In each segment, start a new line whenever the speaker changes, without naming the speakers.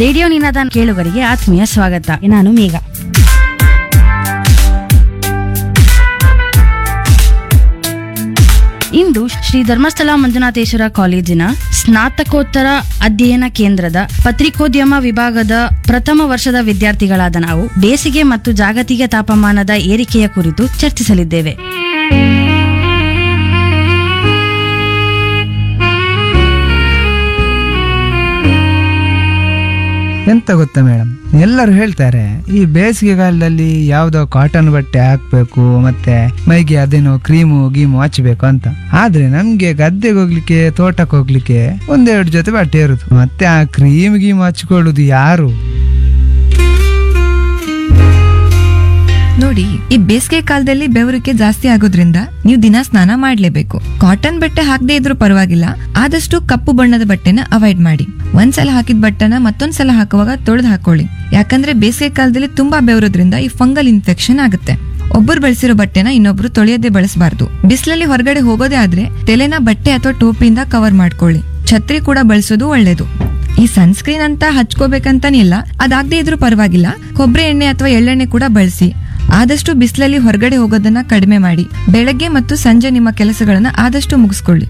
radio ನಿನಾದ ಕೇಳುಗರಿಗೆ ಆತ್ಮೀಯ ಸ್ವಾಗತ ನಾನು ಮೇಘ ಇಂದು ಶ್ರೀ ಧರ್ಮಸ್ಥಳ ಮಂಜುನಾಥೇಶ್ವರ ಕಾಲೇಜಿನ ಸ್ನಾತಕೋತ್ತರ ಅಧ್ಯಯನ ಕೇಂದ್ರದ ಪತ್ರಿಕೋದ್ಯಮ ವಿಭಾಗದ ಪ್ರಥಮ ವರ್ಷದ ವಿದ್ಯಾರ್ಥಿಗಳಾದ ನಾವು ಬೇಸಿಗೆ ಮತ್ತು ಜಾಗತಿಕ ತಾಪಮಾನದ ಏರಿಕೆಯ ಕುರಿತು ಚರ್ಚಿಸಲಿದ್ದೇವೆ
ಎಂತ ಗೊತ್ತಾ ಮೇಡಮ್ ಎಲ್ಲರೂ ಹೇಳ್ತಾರೆ ಈ ಬೇಸಿಗೆ ಕಾಲದಲ್ಲಿ ಯಾವ್ದೋ ಕಾಟನ್ ಬಟ್ಟೆ ಹಾಕ್ಬೇಕು ಮತ್ತೆ ಮೈಗೆ ಅದೇನೋ ಕ್ರೀಮು ಗೀಮು ಹಚ್ಚಬೇಕು ಅಂತ ಆದ್ರೆ ನಮ್ಗೆ ಗದ್ದೆಗೆ ಹೋಗ್ಲಿಕ್ಕೆ ತೋಟಕ್ಕೆ ಹೋಗ್ಲಿಕ್ಕೆ ಒಂದೆರಡು ಜೊತೆ ಬಟ್ಟೆ ಇರುದು ಮತ್ತೆ ಆ ಕ್ರೀಮ್ ಗೀಮ್ ಹಚ್ಕೊಳ್ಳುದು ಯಾರು
ನೋಡಿ ಈ ಬೇಸಿಗೆ ಕಾಲದಲ್ಲಿ ಬೆವರಿಕೆ ಜಾಸ್ತಿ ಆಗೋದ್ರಿಂದ ನೀವು ದಿನ ಸ್ನಾನ ಮಾಡ್ಲೇಬೇಕು ಕಾಟನ್ ಬಟ್ಟೆ ಹಾಕದೇ ಇದ್ರೂ ಪರವಾಗಿಲ್ಲ ಆದಷ್ಟು ಕಪ್ಪು ಬಣ್ಣದ ಬಟ್ಟೆನ ಅವಾಯ್ಡ್ ಮಾಡಿ ಒಂದ್ಸಲ ಹಾಕಿದ ಬಟ್ಟೆನ ಮತ್ತೊಂದ್ಸಲ ಹಾಕುವಾಗ ತೊಳೆದು ಹಾಕೊಳ್ಳಿ ಯಾಕಂದ್ರೆ ಬೇಸಿಗೆ ಕಾಲದಲ್ಲಿ ತುಂಬಾ ಬೆವರೋದ್ರಿಂದ ಈ ಫಂಗಲ್ ಇನ್ಫೆಕ್ಷನ್ ಆಗುತ್ತೆ ಒಬ್ಬರು ಬಳಸಿರೋ ಬಟ್ಟೆನ ಇನ್ನೊಬ್ರು ತೊಳೆಯದೆ ಬಳಸಬಾರ್ದು ಬಿಸಿಲಲ್ಲಿ ಹೊರಗಡೆ ಹೋಗೋದೇ ಆದ್ರೆ ತಲೆನ ಬಟ್ಟೆ ಅಥವಾ ಟೋಪಿಯಿಂದ ಕವರ್ ಮಾಡ್ಕೊಳ್ಳಿ ಛತ್ರಿ ಕೂಡ ಬಳಸೋದು ಒಳ್ಳೇದು ಈ ಸನ್ಸ್ಕ್ರೀನ್ ಅಂತ ಹಚ್ಕೋಬೇಕಂತಾನಿಲ್ಲ ಅದಾಗದೇ ಇದ್ರೂ ಪರವಾಗಿಲ್ಲ ಕೊಬ್ಬರಿ ಎಣ್ಣೆ ಅಥವಾ ಎಳ್ಳೆಣ್ಣೆ ಕೂಡ ಬಳಸಿ ಆದಷ್ಟು ಬಿಸಿಲಲ್ಲಿ ಹೊರಗಡೆ ಹೋಗೋದನ್ನ ಕಡಿಮೆ ಮಾಡಿ ಬೆಳಗ್ಗೆ ಮತ್ತು ಸಂಜೆ ನಿಮ್ಮ ಕೆಲಸಗಳನ್ನ ಆದಷ್ಟು ಮುಗಿಸ್ಕೊಳ್ಳಿ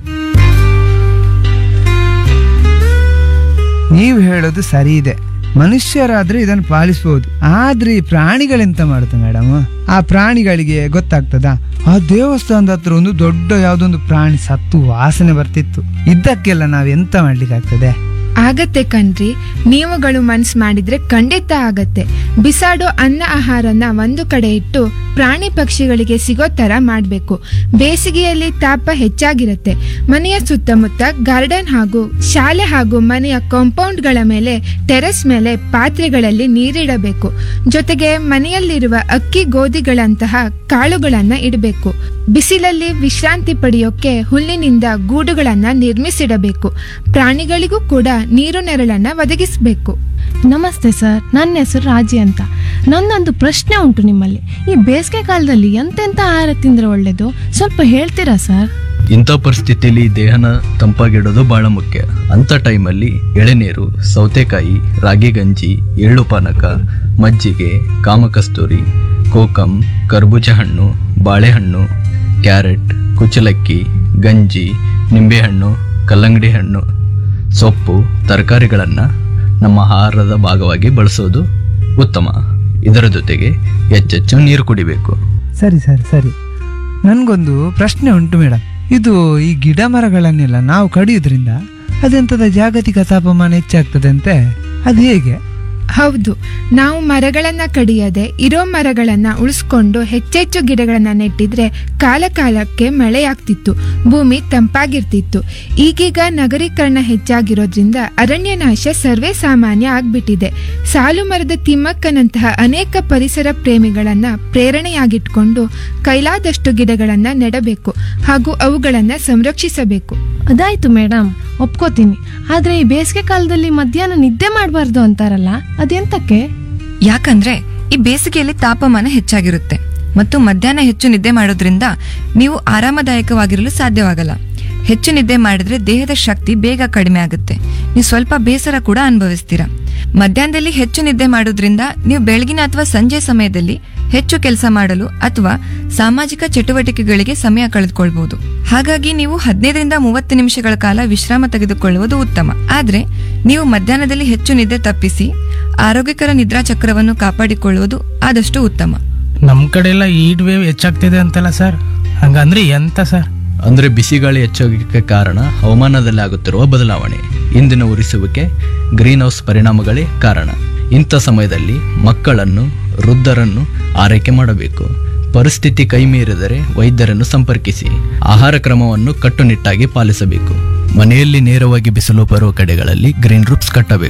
ನೀವು ಹೇಳೋದು ಸರಿ ಇದೆ ಮನುಷ್ಯರಾದ್ರೆ ಇದನ್ನು ಪಾಲಿಸಬಹುದು ಆದ್ರೆ ಈ ಪ್ರಾಣಿಗಳೆಂತ ಮಾಡುತ್ತೆ ಮೇಡಮ್ ಆ ಪ್ರಾಣಿಗಳಿಗೆ ಗೊತ್ತಾಗ್ತದಾ ಆ ದೇವಸ್ಥಾನದ ಹತ್ರ ಒಂದು ದೊಡ್ಡ ಯಾವ್ದೊಂದು ಪ್ರಾಣಿ ಸತ್ತು ವಾಸನೆ ಬರ್ತಿತ್ತು ಇದ್ದಕ್ಕೆಲ್ಲ ನಾವ್ ಎಂತ ಮಾಡ್ಲಿಕ್ಕಾಗ್ತದೆ
ಆಗತ್ತೆ ಕಣ್ರಿ ನೀವುಗಳು ಮನ್ಸ್ ಮಾಡಿದ್ರೆ ಖಂಡಿತ ಆಗತ್ತೆ ಬಿಸಾಡೋ ಅನ್ನ ಆಹಾರನ ಒಂದು ಕಡೆ ಇಟ್ಟು ಪ್ರಾಣಿ ಪಕ್ಷಿಗಳಿಗೆ ಸಿಗೋ ತರ ಮಾಡ್ಬೇಕು ಬೇಸಿಗೆಯಲ್ಲಿ ತಾಪ ಹೆಚ್ಚಾಗಿರುತ್ತೆ ಮನೆಯ ಸುತ್ತಮುತ್ತ ಗಾರ್ಡನ್ ಹಾಗೂ ಶಾಲೆ ಹಾಗೂ ಮನೆಯ ಕಾಂಪೌಂಡ್ಗಳ ಮೇಲೆ ಟೆರೆಸ್ ಮೇಲೆ ಪಾತ್ರೆಗಳಲ್ಲಿ ನೀರಿಡಬೇಕು ಜೊತೆಗೆ ಮನೆಯಲ್ಲಿರುವ ಅಕ್ಕಿ ಗೋಧಿಗಳಂತಹ ಕಾಳುಗಳನ್ನ ಇಡಬೇಕು ಬಿಸಿಲಲ್ಲಿ ವಿಶ್ರಾಂತಿ ಪಡೆಯೋಕೆ ಹುಲ್ಲಿನಿಂದ ಗೂಡುಗಳನ್ನ ನಿರ್ಮಿಸಿಡಬೇಕು ಪ್ರಾಣಿಗಳಿಗೂ ಕೂಡ ನೀರು ನೆರಳನ್ನ ಒದಗಿಸಬೇಕು
ನಮಸ್ತೆ ಸರ್ ನನ್ನ ಹೆಸರು ರಾಜಿ ಅಂತ ನನ್ನೊಂದು ಪ್ರಶ್ನೆ ಉಂಟು ನಿಮ್ಮಲ್ಲಿ ಈ ಬೇಸಿಗೆ ಕಾಲದಲ್ಲಿ ಎಂತೆಂತ ಆಹಾರ ತಿಂದ್ರೆ ಒಳ್ಳೇದು ಸ್ವಲ್ಪ ಹೇಳ್ತೀರಾ ಸರ್
ಇಂಥ ಪರಿಸ್ಥಿತಿಯಲ್ಲಿ ದೇಹನ ತಂಪಾಗಿಡೋದು ಬಹಳ ಮುಖ್ಯ ಅಂಥ ಟೈಮಲ್ಲಿ ಎಳೆನೀರು ಸೌತೆಕಾಯಿ ರಾಗಿ ಗಂಜಿ ಎಳ್ಳು ಪಾನಕ ಮಜ್ಜಿಗೆ ಕಾಮಕಸ್ತೂರಿ ಕೋಕಂ ಕರ್ಬೂಜ ಹಣ್ಣು ಬಾಳೆಹಣ್ಣು ಕ್ಯಾರೆಟ್ ಕುಚಲಕ್ಕಿ ಗಂಜಿ ನಿಂಬೆಹಣ್ಣು ಕಲ್ಲಂಗಡಿ ಹಣ್ಣು ಸೊಪ್ಪು ತರಕಾರಿಗಳನ್ನು ನಮ್ಮ ಆಹಾರದ ಭಾಗವಾಗಿ ಬಳಸೋದು ಉತ್ತಮ ಇದರ ಜೊತೆಗೆ ಹೆಚ್ಚೆಚ್ಚು ನೀರು ಕುಡಿಬೇಕು
ಸರಿ ಸರಿ ಸರಿ ನನ್ಗೊಂದು ಪ್ರಶ್ನೆ ಉಂಟು ಮೇಡಮ್ ಇದು ಈ ಗಿಡ ಮರಗಳನ್ನೆಲ್ಲ ನಾವು ಕಡಿಯೋದ್ರಿಂದ ಅದೆಂತದ ಜಾಗತಿಕ ತಾಪಮಾನ ಹೆಚ್ಚಾಗ್ತದೆ ಅಂತೆ ಅದು ಹೇಗೆ
ಹೌದು ನಾವು ಮರಗಳನ್ನ ಕಡಿಯದೆ ಇರೋ ಮರಗಳನ್ನ ಉಳಿಸ್ಕೊಂಡು ಹೆಚ್ಚೆಚ್ಚು ಗಿಡಗಳನ್ನ ನೆಟ್ಟಿದ್ರೆ ಕಾಲ ಕಾಲಕ್ಕೆ ಮಳೆಯಾಗ್ತಿತ್ತು ಭೂಮಿ ತಂಪಾಗಿರ್ತಿತ್ತು ಈಗೀಗ ನಗರೀಕರಣ ಹೆಚ್ಚಾಗಿರೋದ್ರಿಂದ ಅರಣ್ಯನಾಶ ಸರ್ವೇ ಸಾಮಾನ್ಯ ಆಗ್ಬಿಟ್ಟಿದೆ ಸಾಲು ಮರದ ತಿಮ್ಮಕ್ಕನಂತಹ ಅನೇಕ ಪರಿಸರ ಪ್ರೇಮಿಗಳನ್ನ ಪ್ರೇರಣೆಯಾಗಿಟ್ಕೊಂಡು ಕೈಲಾದಷ್ಟು ಗಿಡಗಳನ್ನ ನೆಡಬೇಕು ಹಾಗೂ ಅವುಗಳನ್ನ ಸಂರಕ್ಷಿಸಬೇಕು
ಅದಾಯ್ತು ಮೇಡಮ್ ಒಪ್ಕೋತೀನಿ ಆದ್ರೆ ಈ ಬೇಸಿಗೆ ಕಾಲದಲ್ಲಿ ಮಧ್ಯಾಹ್ನ ನಿದ್ದೆ ಮಾಡಬಾರ್ದು ಅಂತಾರಲ್ಲ ಅದೆಂತಕ್ಕೆ
ಯಾಕಂದ್ರೆ ಈ ಬೇಸಿಗೆಯಲ್ಲಿ ತಾಪಮಾನ ಹೆಚ್ಚಾಗಿರುತ್ತೆ ಮತ್ತು ಮಧ್ಯಾಹ್ನ ಹೆಚ್ಚು ನಿದ್ದೆ ಮಾಡೋದ್ರಿಂದ ನೀವು ಆರಾಮದಾಯಕವಾಗಿರಲು ಸಾಧ್ಯವಾಗಲ್ಲ ಹೆಚ್ಚು ನಿದ್ದೆ ಮಾಡಿದ್ರೆ ದೇಹದ ಶಕ್ತಿ ಬೇಗ ಕಡಿಮೆ ಆಗುತ್ತೆ ನೀವು ಸ್ವಲ್ಪ ಬೇಸರ ಕೂಡ ಅನುಭವಿಸ್ತೀರಾ ಮಧ್ಯಾಹ್ನದಲ್ಲಿ ಹೆಚ್ಚು ನಿದ್ದೆ ಮಾಡೋದ್ರಿಂದ ನೀವು ಬೆಳಗಿನ ಅಥವಾ ಸಂಜೆ ಸಮಯದಲ್ಲಿ ಹೆಚ್ಚು ಕೆಲಸ ಮಾಡಲು ಅಥವಾ ಸಾಮಾಜಿಕ ಚಟುವಟಿಕೆಗಳಿಗೆ ಸಮಯ ಕಳೆದುಕೊಳ್ಬಹುದು ಹಾಗಾಗಿ ನೀವು ಹದಿನೈದರಿಂದ ಮೂವತ್ತು ನಿಮಿಷಗಳ ಕಾಲ ವಿಶ್ರಾಮ ತೆಗೆದುಕೊಳ್ಳುವುದು ಉತ್ತಮ ಆದ್ರೆ ನೀವು ಮಧ್ಯಾಹ್ನದಲ್ಲಿ ಹೆಚ್ಚು ನಿದ್ದೆ ತಪ್ಪಿಸಿ ಆರೋಗ್ಯಕರ ನಿದ್ರಾ ಚಕ್ರವನ್ನು ಕಾಪಾಡಿಕೊಳ್ಳುವುದು ಆದಷ್ಟು ಉತ್ತಮ
ನಮ್ಮ ಕಡೆ ಎಲ್ಲ ಈಟ್ ವೇವ್ ಹೆಚ್ಚಾಗ್ತಿದೆ ಅಂತಲ್ಲ ಸರ್ ಹಂಗಂದ್ರೆ ಎಂತ ಸರ್
ಅಂದರೆ ಬಿಸಿಗಾಳಿ ಹೆಚ್ಚಾಗೋಕ್ಕೆ ಕಾರಣ ಹವಾಮಾನದಲ್ಲಿ ಆಗುತ್ತಿರುವ ಬದಲಾವಣೆ ಇಂದಿನ ಉರಿಸುವಿಕೆ ಗ್ರೀನ್ ಹೌಸ್ ಪರಿಣಾಮಗಳೇ ಕಾರಣ ಇಂಥ ಸಮಯದಲ್ಲಿ ಮಕ್ಕಳನ್ನು ವೃದ್ಧರನ್ನು ಆರೈಕೆ ಮಾಡಬೇಕು ಪರಿಸ್ಥಿತಿ ಕೈ ಮೀರಿದರೆ ವೈದ್ಯರನ್ನು ಸಂಪರ್ಕಿಸಿ ಆಹಾರ ಕ್ರಮವನ್ನು ಕಟ್ಟುನಿಟ್ಟಾಗಿ ಪಾಲಿಸಬೇಕು ಮನೆಯಲ್ಲಿ ನೇರವಾಗಿ ಬಿಸಿಲು ಬರುವ ಕಡೆಗಳಲ್ಲಿ ಗ್ರೀನ್ ರೂಪ್ಸ್ ಕಟ್ಟಬೇಕು